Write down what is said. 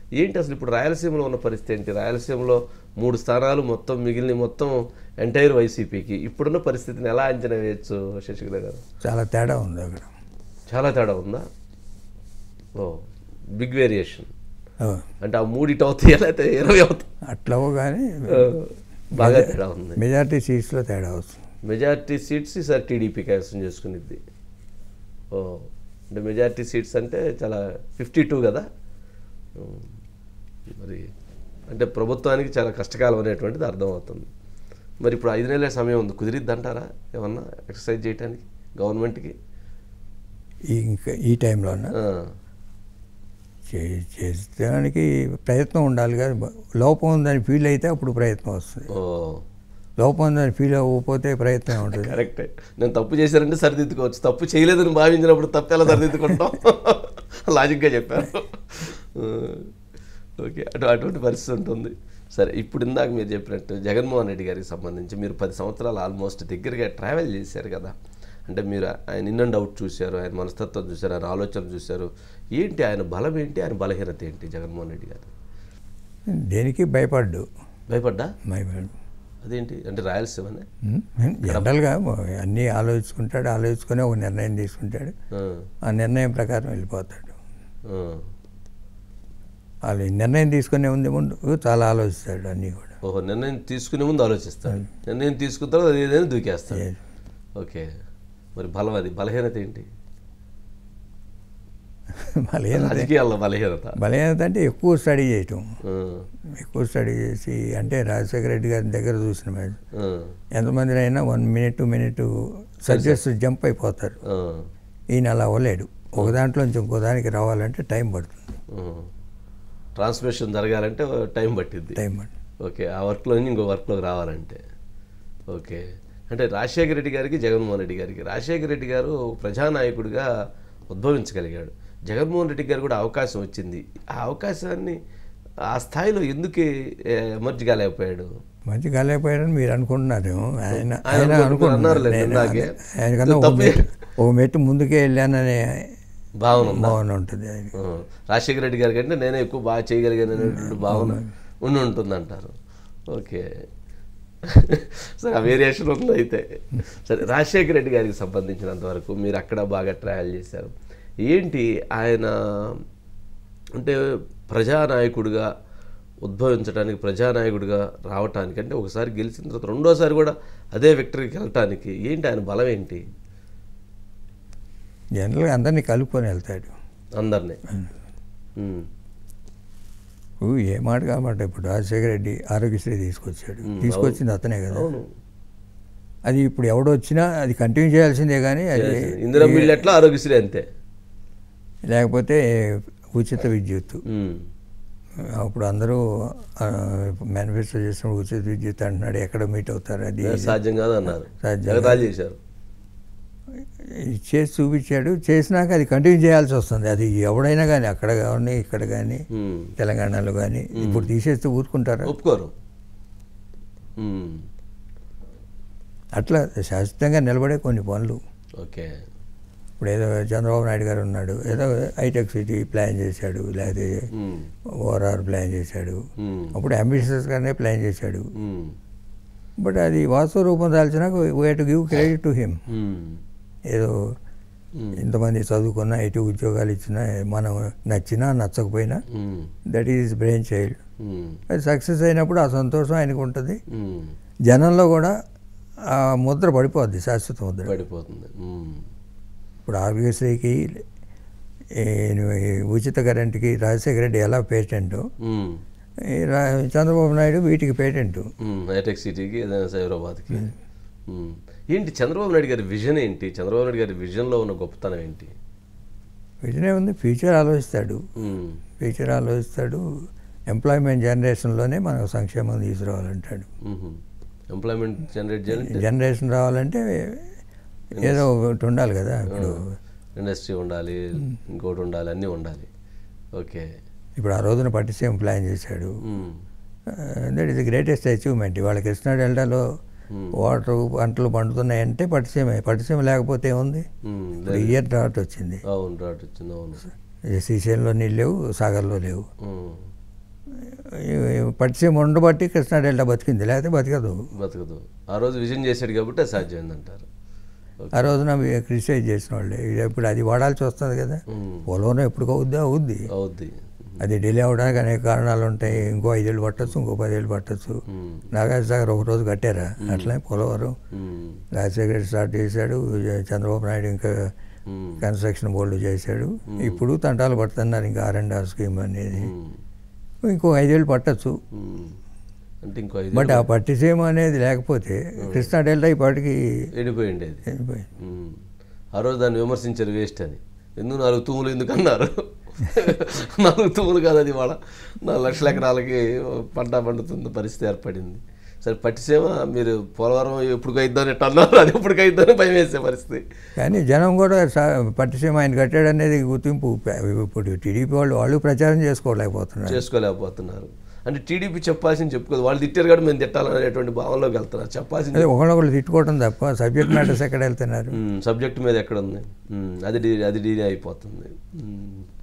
ఏంటి అసలు ఇప్పుడు రాయలసీమలో ఉన్న పరిస్థితి ఏంటి రాయలసీమలో మూడు స్థానాలు మొత్తం మిగిలిన మొత్తం ఎంటైర్ వైసీపీకి ఇప్పుడున్న పరిస్థితిని ఎలా అంచనా వేయచ్చు శశికళ గారు చాలా తేడా ఉంది అక్కడ చాలా తేడా ఉందా ఓ బిగ్ వేరియేషన్ ఓ, అంటే ఆ మూడిటి అవుతాయి లేకపోతే ఇరవై అవుతాయి అట్లా కానీ ఆ, బాగా తేడా ఉంది మెజారిటీ సీట్స్లో తేడా వస్తుంది మెజారిటీ సీట్స్ ఈసారి టీడీపీ కైవసం చేసుకునిద్ది ఓ అంటే మెజారిటీ సీట్స్ అంటే చాలా ఫిఫ్టీ టూ కదా ఉమ్, మరి అంటే ప్రభుత్వానికి చాలా కష్టకాలం అనేటువంటిది అర్థమవుతుంది మరి ఇప్పుడు ఐదు నెలల సమయం ఉంది కుదిరిద్ది అంటారా ఏమన్నా ఎక్సర్సైజ్ చేయడానికి గవర్నమెంట్కి ఈ ఇంకా ఈ టైంలోన ఆ, చే- చేసేదానికి ప్రయత్నం ఉండాలి కానీ బ- లోపం ఉందని ఫీల్ అయితే అప్పుడు ప్రయత్నం వస్తుంది ఓ లోపం ఉందని ఫీల్ అవ్వకపోతే ప్రయత్నం ఉంటుంది కరెక్టే నేను తప్పు చేశానంటే సరిదిద్దుకోవచ్చు తప్పు చేయలేదని భావించినప్పుడు తప్పు ఎలా సరిదిద్దుకుంటాం లాజిక్గా చెప్పారు ఓకే అటు అటువంటి పరిస్థితి ఉంటుంది సరే ఇప్పుడు ఇందాక మీరు చెప్పినట్టు జగన్మోహన్ రెడ్డి గారికి సంబంధించి మీరు పది సంవత్సరాలు ఆల్మోస్ట్ దగ్గరగా ట్రావెల్ చేశారు కదా అంటే మీరు ఆయన ఇన్ అండ్ అవుట్ చూశారు ఆయన మనస్తత్వం చూశారు ఆయన ఆలోచన చూశారు ఏంటి ఆయన బలం ఏంటి ఆయన బలహీనత ఏంటి జగన్మోహన్ రెడ్డి గారు దేనికి భయపడ్డు భయపడ్డా భయపడ్డు అదేంటి అంటే రాయలసీమనే ఉమ్, జనరల్గా అన్నీ ఆలోచించుకుంటాడు ఆలోచించుకొని ఒక నిర్ణయం తీసుకుంటాడు ఆ, ఆ నిర్ణయం ప్రకారం వెళ్ళిపోతాడు ఆ. వాళ్ళు ఈ నిర్ణయం తీసుకునే ముందు ముందు చాలా ఆలోచిస్తాడు అన్నీ కూడా ఓహో నిర్ణయం తీసుకునే ముందు ఆలోచిస్తాడు నిర్ణయం తీసుకున్న తర్వాత అది ఏదైనా దూకేస్తాడు Yes. ఓకే మరి బలం అది బలహీనత ఏంటి బలహీనత రాజకీయాల్లో బలహీనత బలహీనత అంటే ఎక్కువ స్టడీ చేయటం ఆ, ఎక్కువ స్టడీ చేసి అంటే రాజశేఖర రెడ్డి గారి దగ్గర చూసిన మ్యాచ్ ఆ, ఎంతమంది అయినా one minute minute subjects jump అయిపోతారు ఆ, ఈయన అలా అవ్వలేడు ఒక దాంట్లో నుంచి ఇంకో దానికి రావాలంటే టైం పడుతుంది ఆ. ట్రాన్స్మిషన్ జరగాలంటే టైం పట్టిద్ది టైం పడుతుంది ఓకే ఆ వర్క్లో నుంచి ఇంకో వర్క్లోకి రావాలంటే ఓకే అంటే రాజశేఖర రెడ్డి గారికి జగన్మోహన్ రెడ్డి గారికి రాజశేఖర రెడ్డి గారు ప్రజానాయకుడిగా ఉద్భవించగలిగాడు జగన్మోహన్ రెడ్డి గారు కూడా అవకాశం వచ్చింది ఆ అవకాశాన్ని ఆ స్థాయిలో ఎందుకు ఎమర్జ్ కాలేకపోయాడు మంచి కాలేకపోయాడని మీరు అనుకుంటున్నారేమో ఆయన ఆయన ఆయన అనుకుంటున్నారు, అనుకుంటున్నారు అన్నారులే నేను ఇందాకే. ఆయనకన్నా ఒక తప్పు మెట్టు ఒక మెట్టు ముందుకే వెళ్ళాననే భావన ఉందా భావన ఉంటుంది ఆయన ఆ, రాజశేఖర రెడ్డి గారి కంటే నేనే ఎక్కువ బాగా చేయగలిగాను అనేటువంటి భావన ఉండి ఉంటుంది అంటారు ఓకే సరే ఆ వేరియేషన్ ఉంది అయితే సరే రాజశేఖర రెడ్డి గారికి సంబంధించినంత వరకు మీరు అక్కడ బాగా ట్రావెల్ చేశారు ఏంటి ఆయన అంటే ప్రజానాయకుడిగా ఉద్భవించడానికి ప్రజానాయకుడిగా రావటానికి అంటే ఒకసారి గెలిచిన తర్వాత రెండోసారి కూడా అదే విక్టరీకి వెళ్ళటానికి ఏంటి ఆయన బలం ఏంటి జనరల్గా అందరినీ కలుపుకొని వెళ్తాడు అందరినీ ఉమ్. ఊ, ఏ మాట కాబట్టి ఇప్పుడు రాజశేఖర రెడ్డి ఆరోగ్యశ్రీ తీసుకొచ్చాడు తీసుకొచ్చింది అతనే కదా అవును అది ఇప్పుడు ఎవడు వచ్చినా అది కంటిన్యూ చేయాల్సిందే కానీ అది ఇందిరా బిల్లు ఎట్లా ఆరోగ్యశ్రీ అంతే లేకపోతే ఉచిత విద్యుత్ ఉమ్. అప్పుడు అందరూ మేనిఫెస్టో చేసినప్పుడు ఉచిత విద్యుత్ అంటున్నాడు ఎక్కడ మీట్ అవుతారు అది ఇది. సాధ్యం కాదు అన్నారు సాధ్యం ఎగతాళి చేశారు ఇది చేసి చూపించాడు చేసినాక అది కంటిన్యూ చేయాల్సి వస్తుంది అది ఎవడైనా కానీ అక్కడ కానీ ఇక్కడ కానీ ఉమ్. తెలంగాణలో కానీ ఇప్పుడు తీసేస్తే ఊరుకుంటారా ఒప్పుకోరు ఉమ్. అట్లా శాశ్వతంగా నిలబడే కొన్ని పనులు ఓకే ఇప్పుడు ఏదో చంద్రబాబు నాయుడు గారు ఉన్నాడు ఏదో హైటెక్ సిటీ ప్లాన్ చేశాడు లేకపోతే ఉమ్. ఓఆర్ఆర్ ప్లాన్ చేశాడు ఉమ్. అప్పుడు అంబిషియస్గానే ప్లాన్ చేశాడు ఉమ్. బట్ అది వాస్తవ రూపం దాల్చినాక way to give credit to him um. ఏదో ఉమ్. ఇంతమంది చదువుకున్నా ఎటు ఉద్యోగాలు ఇచ్చినా మనం నచ్చినా నచ్చకపోయినా um. That is brain child um. అది సక్సెస్ అయినప్పుడు ఆ సంతోషం ఆయనకు ఉంటుంది ఉమ్. జనంలో కూడా ఆ ముద్ర పడిపోద్ది శాశ్వత ముద్ర పడిపోతుంది ఉమ్. ఇప్పుడు ఆరోగ్యశ్రీకి ఈ ఉచిత కరెంట్కి రాజశేఖర రెడ్డి ఎలా పేటెంటో ఉమ్. ఈ రా- చంద్రబాబు నాయుడు వీటికి పేటెంట్ ఉమ్. హైటెక్ సిటీకి ఏదైనా సైబరాబాద్కి ఉమ్. ఏంటి చంద్రబాబు నాయుడు గారి విజన్ ఏంటి చంద్రబాబు నాయుడు గారి విజన్లో ఉన్న గొప్పతనం ఏంటి వీటినే ఉంది ఫ్యూచర్ ఆలోచిస్తాడు ఉమ్. ఫ్యూచర్ ఆలోచిస్తాడు ఎంప్లాయ్మెంట్ జనరేషన్లోనే మనకు సంక్షేమం తీసుకురావాలంటాడు ఉహు. ఎంప్లాయ్మెంట్ జనరేట్ చేయాలంటే జనరేషన్ రావాలంటే ఏదో ఒకటి ఉండాలి కదా ఇప్పుడు ఇండస్ట్రీ ఉండాలి ఇంకోటి ఉండాలి అన్నీ ఉండాలి ఓకే ఇప్పుడు ఆ రోజున పట్టిసీమ ప్లాన్ చేశాడు um. That is the greatest achievement ఇవాళ కృష్ణా డెల్టాలో వాటర్ పంటలు పండుతున్నాయంటే పట్టిసీమ పట్టిసీమ లేకపోతే ఏముంది ఉమ్. ఇప్పుడు ఇయర్ డ్రాట్ వచ్చింది అవును రాట్ వచ్చింది అవును శ్రీశైలంలో నీళ్ళు లేవు సాగర్లో లేవు ఉమ్. ఈ పట్టిసీమ ఉండబట్టి కృష్ణా డెల్టా బతికింది లేకపోతే బతికదు బతకదు ఆ రోజు విజయం చేశాడు కాబట్టి అది సాధ్యమైందంటారు ఆ రోజున క్రిటిసైజ్ చేసిన వాళ్ళే ఇది ఇప్పుడు అది వాడాల్సి వస్తుంది కదా ఉమ్, పోలవరం ఎప్పుడు అవుద్ది అవుద్ది అవుద్ది అది డిలే అవ్వడానికి అనేక కారణాలు ఉంటాయి ఇంకో ఐదేళ్ళు పట్టచ్చు ఇంకో పదేళ్ళు పట్టచ్చు ఉమ్, నాగార్జున సాగర్ ఒక రోజు కట్టారా అట్లనే పోలవరం ఉమ్, రాజశేఖర రెడ్డి స్టార్ట్ చేశాడు చంద్రబాబు నాయుడు ఇంకా ఉమ్, కన్స్ట్రక్షన్ బోర్డు చేశాడు ఇప్పుడు తంటాలు పడుతున్నారు ఇంకా ఆర్ అండ్ ఆర్ స్కీమ్ అనేది ఉమ్, ఇంకో ఐదేళ్ళు పట్టచ్చు ఉమ్. అంటే ఇంకో ఐదు బట్ ఆ పట్టిసీమ అనేది లేకపోతే కృష్ణా డెల్టా ఇప్పటికి ఎండిపోయి ఉండేది వెళ్ళిపోయింది. ఉమ్. ఆ రోజు దాన్ని విమర్శించారు వేస్ట్ అని ఎందుకు నాలుగు తూములు ఎందుకు అన్నారు నాలుగు తూములు కాదు అది వాళ్ళ నాలుగు లక్షల ఎకరాలకి పంట పండుతున్న పరిస్థితి ఏర్పడింది సరే పట్టిసీమ మీరు పోలవరం ఎప్పుడు అయిద్దాం ఎట్ట అన్నారు అది ఎప్పుడు అయిద్దాం భయం వేసే పరిస్థితి కానీ జనం కూడా సా- పట్టిసీమ ఆయన కట్టాడు అనేది గుర్తింపు పె- ఇప్పుడు టీడీపీ వాళ్ళు వాళ్ళు ప్రచారం చేసుకోలేకపోతున్నారు చేసుకోలేకపోతున్నారు అంటే టీడీపీ చెప్పాల్సింది చెప్పుకోదు వాళ్ళు తిట్టారు కాబట్టి మేము తిట్టాలనేటువంటి భావనలోకి వెళ్తున్నారు చెప్పాల్సింది అదే ఒకళ్ళొకళ్ళు తిట్టుకోవడం తప్ప సబ్జెక్ట్ మ్యాటర్స్ ఎక్కడ వెళ్తున్నారు సబ్జెక్ట్ మీద ఎక్కడ ఉంది ఉమ్, అది డీ అది డీలే అయిపోతుంది ఉమ్.